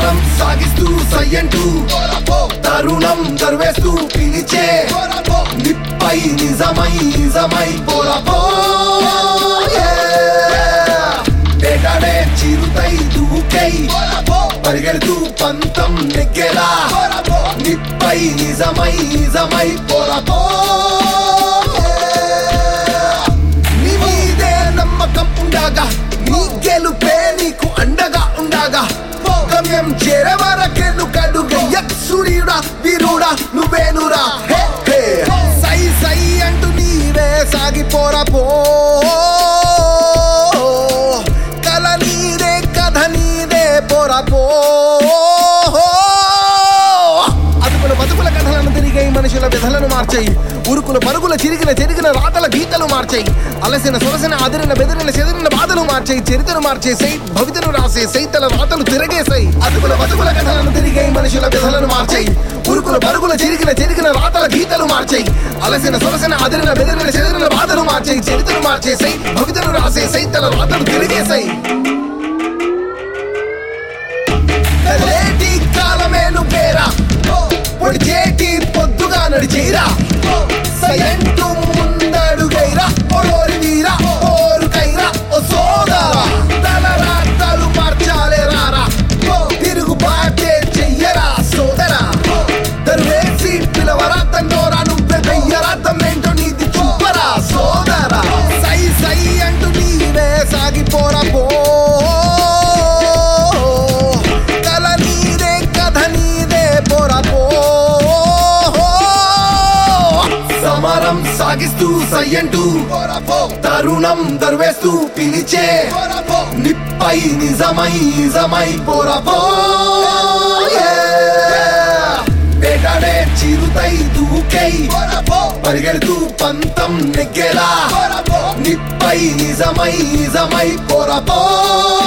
సమరం సాగిస్తూ సయ్యంటూ తరుణం దర్వేస్తూ పిలిచే నిప్పై నిజమై నిజమై పోరపో వేటాడే చిరుతై దూకై పరిగెడుతూ పంతం నెగ్గేలా నిప్పై నిజమై నిజమై పోరపో నీ మీదే నమ్మకం ఉండగా నీ గెలుపే నీకు అండగా ఉండగా గమ్యం చేరే వరకెను కడుగయ్య సూర్యుడా వీరుడా నువ్వేనురా హే హే సై సై అంటూ నీవే సాగిపోరా పో కల నీదే కథ నీదే పోరా పో అదుపుల బతుకుల కథలను తిరిగాయి మనుషుల వ్యధలను మార్చాయి ఉరుకుల పరుగుల చిరిగిన చెరిగిన రాతల గీతలు మార్చాయి అలసిన సొలసిన అదిరిన బెదిరిన చెదిరిన బాధలు మార్చాయి చరిత్రను మార్చేసాయి భవితను రాసేసాయి తల రాతలు తిరగేసాయి అదుపుల బతుకుల కథలను తిరిగాయి మనుషుల వ్యధలను మార్చాయి ఉరుకుల పరుగుల చిరిగిన చెరిగిన రాతల గీతలు మార్చాయి అలసిన సొలసిన అదిరిన బెదిరిన చెదిరిన బాధలు మార్చాయి చరిత్రను మార్చేసాయి భవితను రాసేసాయి తల రాతలు తిరిగేసాయి కదిలేటి కాలమే నువ్వేరా పొడిచేటి పొద్దుగా నడిచేరా సయంటు ముందడుగైరా ఓరోరి వీరా ఓరు కైరా ఓ సోదరా తల రాతలు మార్చాలే రారా తిరుగుబాటే చెయ్యరా సోదరా దర్వేసి పిలవరా తన్నోరా నువ్వే వెయ్యరా తమ్మేంటో నీది చూపరా సోదరా సై సై అంటూ నీవే సాగిపోరా పో కల నీదే కథ నీదే పోరా పో సమరం సాగిస్తూ సయ్యంటూ తరుణం దర్వేస్తూ పిలిచే నిప్పై నిజమై నిజమై పోరపో వేటాడే చిరుతై దూకై పరిగెడుతూ పంతం నెగ్గేలా నిప్పై నిజమై నిజమై పోరపో